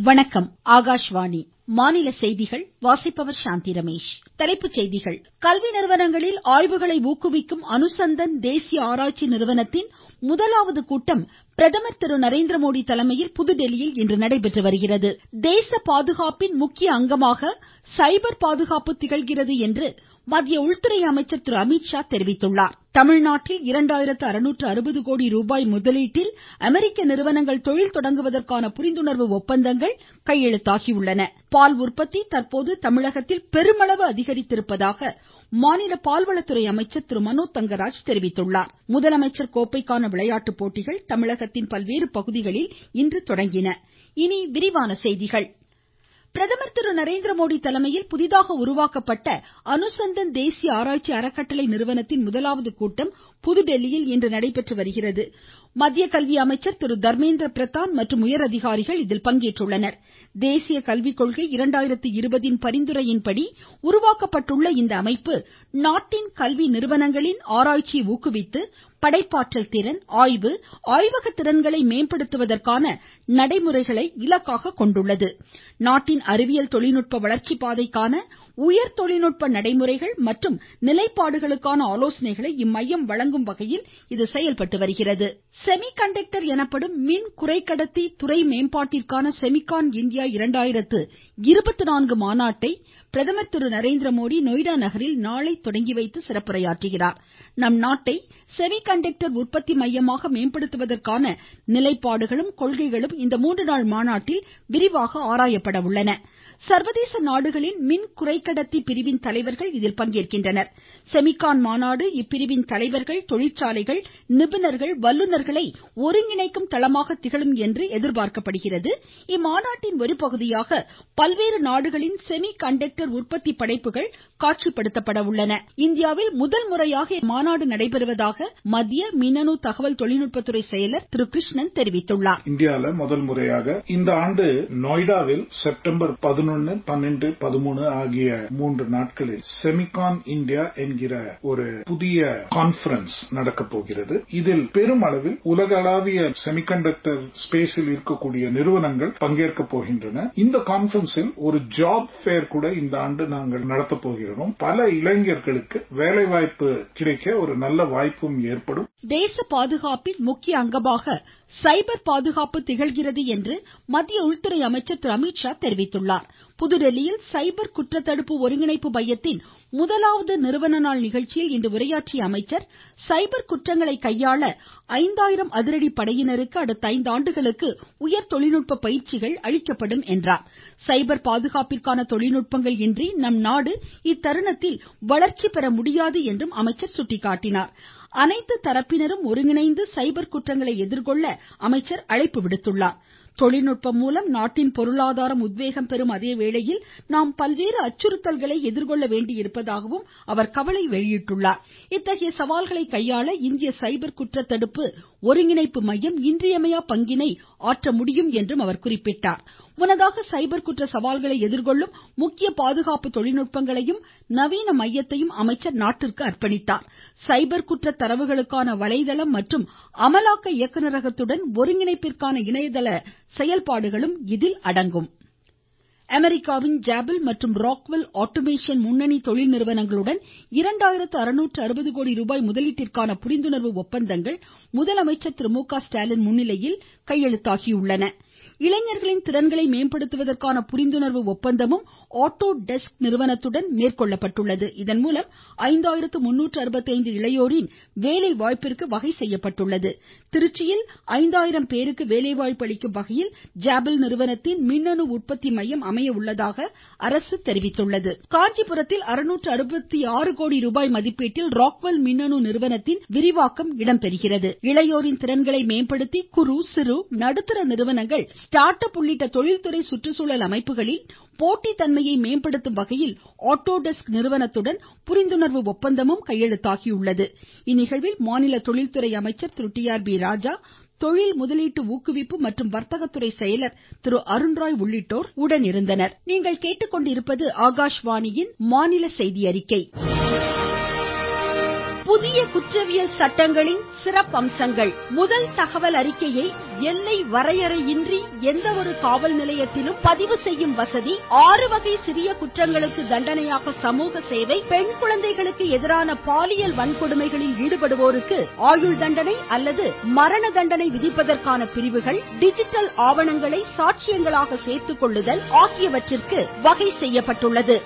வணக்கம் ஆகாஷ்வாணி மாநில செய்திகள் வாசிப்பவர் சாந்தி ரமேஷ் தலைப்புச் செய்திகள் கல்வி நிறுவனங்களில் ஆய்வுகளை ஊக்குவிக்கும் அனுசந்தன் தேசிய ஆராய்ச்சி நிறுவனத்தின் முதலாவது கூட்டம் பிரதமர் திரு நரேந்திரமோடி தலைமையில் புதுதில்லியில் இன்று நடைபெற்று வருகிறது தேச பாதுகாப்பின் முக்கிய அங்கமாக சைபர் பாதுகாப்பு திகழ்கிறது என்று மத்திய உள்துறை அமைச்சர் திரு அமீத்ஷா தெரிவித்துள்ளார் தமிழ்நாட்டில் இரண்டாயிரத்து அறுநூற்று அறுபது கோடி ரூபாய் முதலீட்டில் அமெரிக்க நிறுவனங்கள் தொழில் தொடங்குவதற்கான புரிந்துணர்வு ஒப்பந்தங்கள் கையெழுத்தாகியுள்ளன பால் உற்பத்தி தற்போது தமிழகத்தில் பெருமளவு அதிகரித்திருப்பதாக மாநில பால்வளத்துறை அமைச்சர் திரு மனோ தங்கராஜ் தெரிவித்துள்ளார் முதலமைச்சர் கோப்பைக்கான விளையாட்டுப் போட்டிகள் தமிழகத்தின் பல்வேறு பகுதிகளில் இன்று தொடங்கின இனி விரிவான செய்திகள் பிரதமர் திரு நரேந்திரமோடி தலைமையில் புதிதாக உருவாக்கப்பட்ட அனுசந்தன் தேசிய ஆராய்ச்சி அறக்கட்டளை நிறுவனத்தின் முதலாவது கூட்டம் புதுதில்லியில் இன்று நடைபெற்று வருகிறது மத்திய கல்வி அமைச்சர் திரு தர்மேந்திர பிரதான் மற்றும் உயரதிகாரிகள் இதில் பங்கேற்றுள்ளனர் தேசிய கல்விக் கொள்கை இரண்டாயிரத்து இருபதின் பரிந்துரையின்படி உருவாக்கப்பட்டுள்ள இந்த அமைப்பு நாட்டின் கல்வி நிறுவனங்களின் ஆராய்ச்சியை ஊக்குவித்து படைப்பாற்றல் திறன் ஆய்வு ஆய்வக திறன்களை மேம்படுத்துவதற்கான நடைமுறைகளை இலக்காக கொண்டுள்ளது நாட்டின் அறிவியல் தொழில்நுட்ப வளர்ச்சி பாதைக்கான உயர் தொழில்நுட்ப நடைமுறைகள் மற்றும் நிலைப்பாடுகளுக்கான ஆலோசனைகளை இம்மையம் வழங்கும் வகையில் இது செயல்பட்டு வருகிறது செமி கண்டக்டர் எனப்படும் மின் குறைக்கடத்தி துறை மேம்பாட்டிற்கான செமிகான் இந்தியா இரண்டாயிரத்து இருபத்தி நான்கு மாநாட்டை பிரதமர் திரு நரேந்திரமோடி நொய்டா நகரில் நாளை தொடங்கி வைத்து சிறப்புரையாற்றுகிறார் நம் நாட்டை செமி கண்டக்டர் உற்பத்தி மையமாக மேம்படுத்துவதற்கான நிலைப்பாடுகளும் கொள்கைகளும் இந்த மூன்று நாள் மாநாட்டில் விரிவாக ஆராயப்பட உள்ளன சர்வதேச நாடுகளின் மின் குறைக்கடத்தி பிரிவின் தலைவர்கள் இதில் பங்கேற்கின்றனர் செமிகான் மாநாடு இப்பிரிவின் தலைவர்கள் தொழிற்சாலைகள் நிபுணர்கள் வல்லுநர்களை ஒருங்கிணைக்கும் தளமாக திகழும் என்று எதிர்பார்க்கப்படுகிறது இம்மாநாட்டின் ஒரு பகுதியாக பல்வேறு நாடுகளின் செமி கண்டக்டர் உற்பத்தி படைப்புகள் காட்சிப்படுத்தப்பட உள்ளன இந்தியாவில் முதல் முறையாக இம்மாநாடு நடைபெறுவதாக மத்திய மின்னணு தகவல் தொழில்நுட்பத்துறை செயலர் திரு கிருஷ்ணன் தெரிவித்துள்ளார் இந்தியாவில் முதல் முறையாக இந்த ஆண்டு நொய்டாவில் செப்டம்பர் பதினொன்னு பன்னெண்டு பதிமூணு ஆகிய மூன்று நாட்களில் செமிகான் இந்தியா என்கிற ஒரு புதிய கான்பரன்ஸ் நடக்க போகிறது இதில் பெருமளவில் உலகளாவிய செமிகண்டக்டர் ஸ்பேஸில் இருக்கக்கூடிய நிறுவனங்கள் பங்கேற்க போகின்றன இந்த கான்பரன்ஸில் ஒரு ஜாப் ஃபேர் கூட இந்த ஆண்டு நாங்கள் நடத்த போகிறோம் பல இளைஞர்களுக்கு வேலைவாய்ப்பு கிடைக்க ஒரு நல்ல வாய்ப்பும் ஏற்படும் தேச பாதுகாப்பின் முக்கிய அங்கமாக சைபர் பாதுகாப்பு திகழ்கிறது என்று மத்திய உள்துறை அமைச்சர் திரு அமீத்ஷா தெரிவித்துள்ளார் புதுதில்லியில் சைபர் குற்றத்தடுப்பு ஒருங்கிணைப்பு மையத்தின் முதலாவது நிறுவன நாள் நிகழ்ச்சியில் இன்று உரையாற்றிய அமைச்சர் சைபர் குற்றங்களை கையாள ஐந்தாயிரம் அதிரடி படையினருக்கு அடுத்த ஐந்தாண்டுகளுக்கு உயர் தொழில்நுட்ப பயிற்சிகள் அளிக்கப்படும் என்றார் சைபர் பாதுகாப்பிற்கான தொழில்நுட்பங்கள் இன்றி நம் நாடு இத்தருணத்தில் வளர்ச்சி பெற முடியாது என்றும் அமைச்சர் சுட்டிக்காட்டினார் அனைத்து தரப்பினரும் ஒருங்கிணைந்து சைபர் குற்றங்களை எதிர்கொள்ள அமைச்சர் அழைப்பு விடுத்துள்ளார் தொழில்நுட்பம் மூலம் நாட்டின் பொருளாதாரம் உத்வேகம் பெறும் அதே வேளையில் நாம் பல்வேறு அச்சுறுத்தல்களை எதிர்கொள்ள வேண்டியிருப்பதாகவும் அவர் கவலை வெளியிட்டுள்ளார் இத்தகைய சவால்களை கையாள இந்திய சைபர் குற்றத்தடுப்பு ஒருங்கிணைப்பு மையம் இன்றியமையா பங்கினை ஆற்ற முடியும் என்றும் அவர் குறிப்பிட்டார் முன்னதாக சைபர் குற்ற சவால்களை எதிர்கொள்ளும் முக்கிய பாதுகாப்பு தொழில்நுட்பங்களையும் நவீன மையத்தையும் அமைச்சர் நாட்டிற்கு அர்ப்பணித்தார் சைபர் குற்ற தரவுகளுக்கான வலைதளம் மற்றும் அமலாக்க இயக்குநரகத்துடன் ஒருங்கிணைப்பிற்கான இணையதள செயல்பாடுகளும் இதில் அடங்கும் அமெரிக்காவின் ஜாபில் மற்றும் ராக்வெல் ஆட்டோமேஷன் முன்னணி தொழில் நிறுவனங்களுடன் இரண்டாயிரத்து அறுநூற்று அறுபது கோடி ரூபாய் முதலீட்டிற்கான புரிந்துணர்வு ஒப்பந்தங்கள் முதலமைச்சர் திரு மு க ஸ்டாலின் முன்னிலையில் கையெழுத்தாகியுள்ளன இளைஞர்களின் திறன்களை மேம்படுத்துவதற்கான புரிந்துணர்வு ஒப்பந்தமும் ஆட்டோ டெஸ்க் நிறுவனத்துடன் மேற்கொள்ளப்பட்டுள்ளது இதன் மூலம் ஐந்தாயிரத்து முன்னூற்று அறுபத்தைந்து இளையோரின் வேலை வாய்ப்பிற்கு வகை செய்யப்பட்டுள்ளது திருச்சியில் ஐந்தாயிரம் பேருக்கு வேலைவாய்ப்பு அளிக்கும் வகையில் ஜாபில் நிறுவனத்தின் மின்னணு உற்பத்தி மையம் அமைய உள்ளதாக அரசு தெரிவித்துள்ளது காஞ்சிபுரத்தில் அறுநூற்று அறுபத்தி ஆறு கோடி ரூபாய் மதிப்பீட்டில் ராக்வெல் மின்னணு நிறுவனத்தின் விரிவாக்கம் இடம்பெறுகிறது இளையோரின் திறன்களை மேம்படுத்தி குறு சிறு நடுத்தர நிறுவனங்கள் ஸ்டார்ட் அப் உள்ளிட்ட தொழில்துறை சுற்றுச்சூழல் அமைப்புகளில் போட்டித்தன்மையை மேம்படுத்தும் வகையில் ஆட்டோடெஸ்க் நிறுவனத்துடன் புரிந்துணர்வு ஒப்பந்தமும் கையெழுத்தாகியுள்ளது இந்நிகழ்வில் மாநில தொழில்துறை அமைச்சர் Thiru T R B Raja தொழில் முதலீட்டு ஊக்குவிப்பு மற்றும் வர்த்தகத்துறை செயலர் திரு அருண்ராய் உள்ளிட்டோர் உடனிருந்தனர் புதிய குற்றவியல் சட்டங்களின் சிறப்பம்சங்கள் முதல் தகவல் அறிக்கையை எல்லை வரையறையின்றி எந்த ஒரு காவல் நிலையத்திலும் பதிவு செய்யும் வசதி ஆறு வகை சிறிய குற்றங்களுக்கு தண்டனையாக சமூக சேவை பெண் குழந்தைகளுக்கு எதிரான பாலியல் வன்கொடுமைகளில் ஈடுபடுவோருக்கு ஆயுள் தண்டனை அல்லது மரண தண்டனை விதிப்பதற்கான பிரிவுகள் டிஜிட்டல் ஆவணங்களை சாட்சியங்களாக சேர்த்துக் கொள்ளுதல் ஆகியவற்றிற்கு வகை செய்யப்பட்டுள்ளது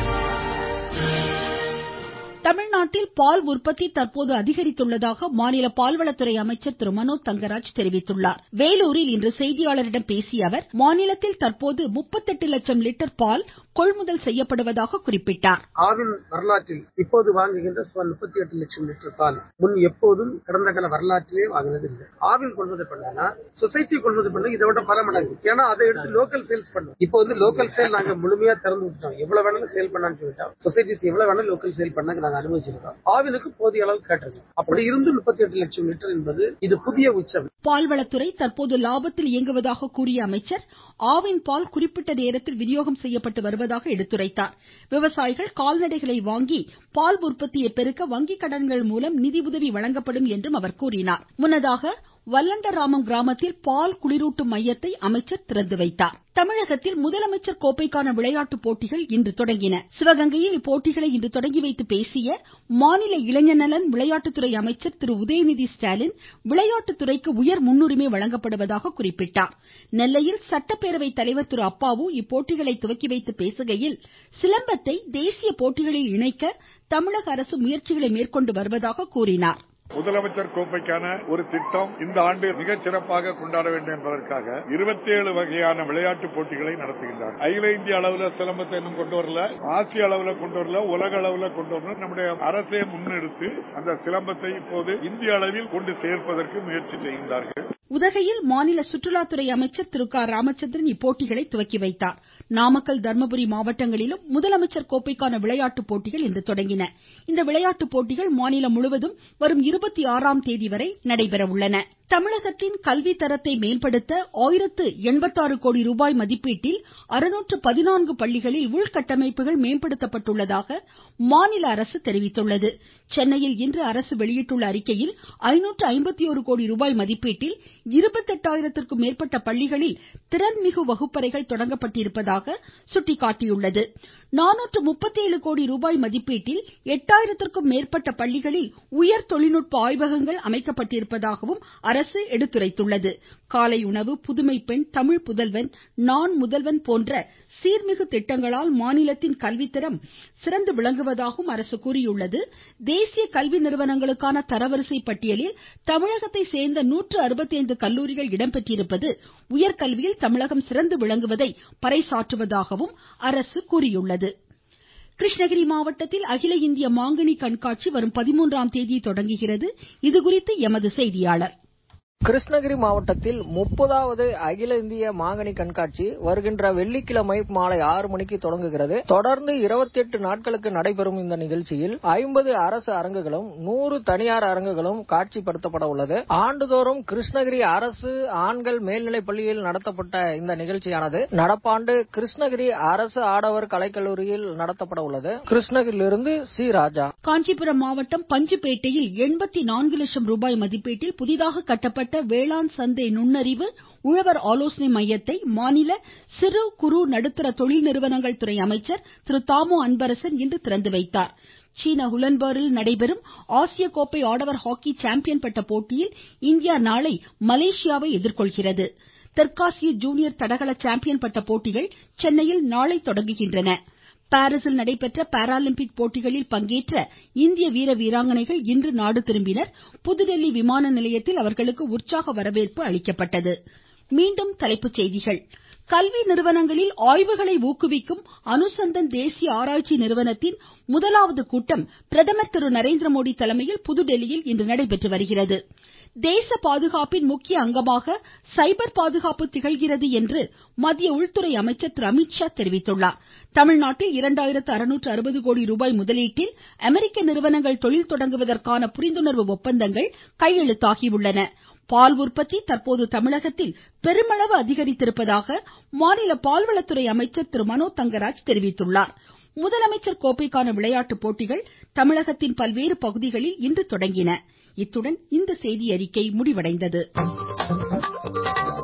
தமிழ்நாட்டில் பால் உற்பத்தி தற்போது அதிகரித்துள்ளதாக மாநில பால்வளத்துறை அமைச்சர் திரு மனோ தங்கராஜ் தெரிவித்துள்ளார் வேலூரில் இன்று செய்தியாளர்களிடம் பேசிய அவர் மாநிலத்தில் தற்போது முப்பத்தெட்டு லட்சம் லிட்டர் பால் கொள்முதல் செய்யப்படுவதாக குறிப்பிட்டார் ஆவின் வரலாற்றில் இப்போது வாங்குகின்ற சுமார் முப்பத்தி எட்டு லட்சம் லிட்டர் பால் முன் எப்போதும் கடந்த கால வரலாற்றிலே வாங்கினது இல்லை ஆவின் கொள்முதல் பண்ணா சொசைட்டி கொள்முதல் பண்ண இதை விட பல மடங்கு ஏன்னா அதை எடுத்து லோக்கல் சேல்ஸ் பண்ணும் இப்போ வந்து லோக்கல் சேல் நாங்க முழுமையா திறந்து விட்டோம் எவ்வளவு வேணாலும் சேல் பண்ணான்னு சொல்லிட்டோம் சொசைட்டிஸ் எவ்வளவு வேணாலும் லோக்கல் சேல் பண்ண நாங்க அனுமதிச்சிருக்கோம் ஆவினுக்கு போதிய அளவு கேட்டிருக்கோம் அப்படி இருந்து முப்பத்தி எட்டு லட்சம் லிட்டர் என்பது இது புதிய உச்சம் பால்வளத்துறை தற்போது லாபத்தில் இயங்குவதாக கூறிய அமைச்சர் ஆவின் பால் குறிப்பிட்ட நேரத்தில் விநியோகம் செய்யப்பட்டு வருவதாக எடுத்துரைத்தார் விவசாயிகள் கால்நடைகளை வாங்கி பால் உற்பத்தியை பெருக்க வங்கி கடன்கள் மூலம் நிதி உதவி வழங்கப்படும் என்றும் அவர் கூறினார் முன்னதாக வல்லண்டராமம் கிராமத்தில் பால் குளிரூட்டும் மையத்தை அமைச்சர் திறந்து வைத்தார் தமிழகத்தில் முதலமைச்சர் கோப்பைக்கான விளையாட்டுப் போட்டிகள் இன்று தொடங்கின சிவகங்கையில் இப்போட்டிகளை இன்று தொடங்கி வைத்து பேசிய மாநில இளைஞர் நலன் விளையாட்டுத்துறை அமைச்சர் திரு உதயநிதி ஸ்டாலின் விளையாட்டுத்துறைக்கு உயர் முன்னுரிமை வழங்கப்படுவதாக குறிப்பிட்டார் நெல்லையில் சட்டப்பேரவை தலைவர் திரு அப்பாவு இப்போட்டிகளை துவக்கி வைத்து பேசுகையில் சிலம்பத்தை தேசிய போட்டிகளில் இணைக்க தமிழக அரசு முயற்சிகளை மேற்கொண்டு வருவதாக கூறினார் முதலமைச்சர் கோப்பைக்கான ஒரு திட்டம் இந்த ஆண்டு மிகச் சிறப்பாக கொண்டாட வேண்டும் என்பதற்காக இருபத்தி ஏழு வகையான விளையாட்டுப் போட்டிகளை நடத்துகின்றார் அகில இந்திய அளவில் சிலம்பத்தை இன்னும் கொண்டு வரல ஆசிய அளவில் கொண்டு வரல உலக அளவில் கொண்டு வரணும் நம்முடைய அரசே முன்னெடுத்து அந்த சிலம்பத்தை இப்போது இந்திய அளவில் கொண்டு சேர்ப்பதற்கு முயற்சி செய்கின்றார்கள் உதகையில் மாநில சுற்றுலாத்துறை அமைச்சர் திரு க ராமச்சந்திரன் இப்போட்டிகளை துவக்கி வைத்தார் நாமக்கல் தர்மபுரி மாவட்டங்களிலும் முதலமைச்சர் கோப்பைக்கான விளையாட்டுப் போட்டிகள் இன்று தொடங்கின இந்த விளையாட்டுப் போட்டிகள் மாநிலம் முழுவதும் வரும் இருபத்தி ஆறாம் தேதி வரை நடைபெற உள்ளன தமிழகத்தின் கல்வி தரத்தை மேம்படுத்த ஆயிரத்து எண்பத்தாறு கோடி ரூபாய் மதிப்பீட்டில் அறுநூற்று பதினான்கு பள்ளிகளில் உள்கட்டமைப்புகள் மேம்படுத்தப்பட்டுள்ளதாக மாநில அரசு தெரிவித்துள்ளது சென்னையில் இன்று அரசு வெளியிட்டுள்ள அறிக்கையில் ஐநூற்று ஐம்பத்தி ஒரு கோடி ரூபாய் மதிப்பீட்டில் இருபத்தெட்டாயிரத்திற்கும் மேற்பட்ட பள்ளிகளில் திறன்மிகு வகுப்பறைகள் தொடங்கப்பட்டிருப்பதாக சுட்டிக்காட்டியுள்ளது நானூற்று முப்பத்தேழு கோடி ரூபாய் மதிப்பீட்டில் எட்டாயிரத்திற்கும் மேற்பட்ட பள்ளிகளில் உயர் தொழில்நுட்ப ஆய்வகங்கள் அமைக்கப்பட்டிருப்பதாகவும் அரசு எடுத்துரைத்துள்ளது காலை உணவு புதுமை பெண் தமிழ் புதல்வன் நான் முதல்வன் போன்ற சீர்மிகு திட்டங்களால் மாநிலத்தின் கல்வித்தரம் சிறந்து விளங்குவதாகவும் அரசு கூறியுள்ளது தேசிய கல்வி நிறுவனங்களுக்கான தரவரிசை பட்டியலில் தமிழகத்தை சேர்ந்த நூற்று அறுபத்தி ஐந்து கல்லூரிகள் இடம்பெற்றிருப்பது உயர்கல்வியில் தமிழகம் சிறந்து விளங்குவதை பறைசாற்றுவதாகவும் அரசு கூறியுள்ளது கிருஷ்ணகிரி மாவட்டத்தில் அகில இந்திய மாங்கனி கண்காட்சி வரும் பதிமூன்றாம் தேதி தொடங்குகிறது இதுகுறித்து எமது செய்தியாளர் கிருஷ்ணகிரி மாவட்டத்தில் முப்பதாவது அகில இந்திய மாங்கனி கண்காட்சி வருகின்ற வெள்ளிக்கிழமை மாலை ஆறு மணிக்கு தொடங்குகிறது தொடர்ந்து இருபத்தி எட்டு நாட்களுக்கு நடைபெறும் இந்த நிகழ்ச்சியில் ஐம்பது அரசு அரங்குகளும் நூறு தனியார் அரங்குகளும் காட்சிப்படுத்தப்பட உள்ளது ஆண்டுதோறும் கிருஷ்ணகிரி அரசு ஆண்கள் மேல்நிலைப் பள்ளியில் நடத்தப்பட்ட இந்த நிகழ்ச்சியானது நடப்பாண்டு கிருஷ்ணகிரி அரசு ஆடவர் கலைக்கல்லூரியில் நடத்தப்பட உள்ளது கிருஷ்ணகிரியிலிருந்து சி ராஜா காஞ்சிபுரம் மாவட்டம் பஞ்சுப்பேட்டையில் எண்பத்தி நான்கு லட்சம் ரூபாய் மதிப்பீட்டில் புதிதாக கட்டப்பட்ட வேளாண் சந்தை நுண்ணறிவு உழவர் ஆலோசனை மையத்தை மாநில சிறு குறு நடுத்தர தொழில் நிறுவனங்கள் துறை அமைச்சர் திரு தாமோ அன்பரசன் இன்று திறந்து வைத்தார் சீன ஹுலன்பர்கில் நடைபெறும் ஆசிய கோப்பை ஆடவர் ஹாக்கி சாம்பியன் பட்ட போட்டியில் இந்தியா நாளை மலேசியாவை எதிர்கொள்கிறது தெற்காசிய ஜூனியர் தடகள சாம்பியன் பட்ட போட்டிகள் சென்னையில் நாளை தொடங்குகின்றன பாரீசில் நடைபெற்ற பாராலிம்பிக் போட்டிகளில் பங்கேற்ற இந்திய வீர வீராங்கனைகள் இன்று நாடு திரும்பினர் புதுதில்லி விமான நிலையத்தில் அவர்களுக்கு உற்சாக வரவேற்பு அளிக்கப்பட்டது மீண்டும் தலைப்புச் செய்திகள் கல்வி நிறுவனங்களில் ஆய்வுகளை ஊக்குவிக்கும் அனுசந்தன் தேசிய ஆராய்ச்சி நிறுவனத்தின் முதலாவது கூட்டம் பிரதமர் திரு நரேந்திரமோடி தலைமையில் புதுதில்லியில் இன்று நடைபெற்று வருகிறது தேச பாதுகாப்பின் முக்கிய அங்கமாக சைபர் பாதுகாப்பு திகழ்கிறது என்று மத்திய உள்துறை அமைச்சர் திரு அமித்ஷா தெரிவித்துள்ளார் தமிழ்நாட்டில் இரண்டாயிரத்து அறுநூற்று அறுபது கோடி ரூபாய் முதலீட்டில் அமெரிக்க நிறுவனங்கள் தொழில் தொடங்குவதற்கான புரிந்துணர்வு ஒப்பந்தங்கள் கையெழுத்தாகியுள்ளன பால் உற்பத்தி தற்போது தமிழகத்தில் பெருமளவு அதிகரித்திருப்பதாக மாநில பால்வளத்துறை அமைச்சர் திரு மனோ தங்கராஜ் தெரிவித்துள்ளார் முதலமைச்சர் கோப்பைக்கான விளையாட்டுப் போட்டிகள் தமிழகத்தின் பல்வேறு பகுதிகளில் இன்று தொடங்கின இத்துடன் இந்த செய்தியறிக்கை முடிவடைந்தது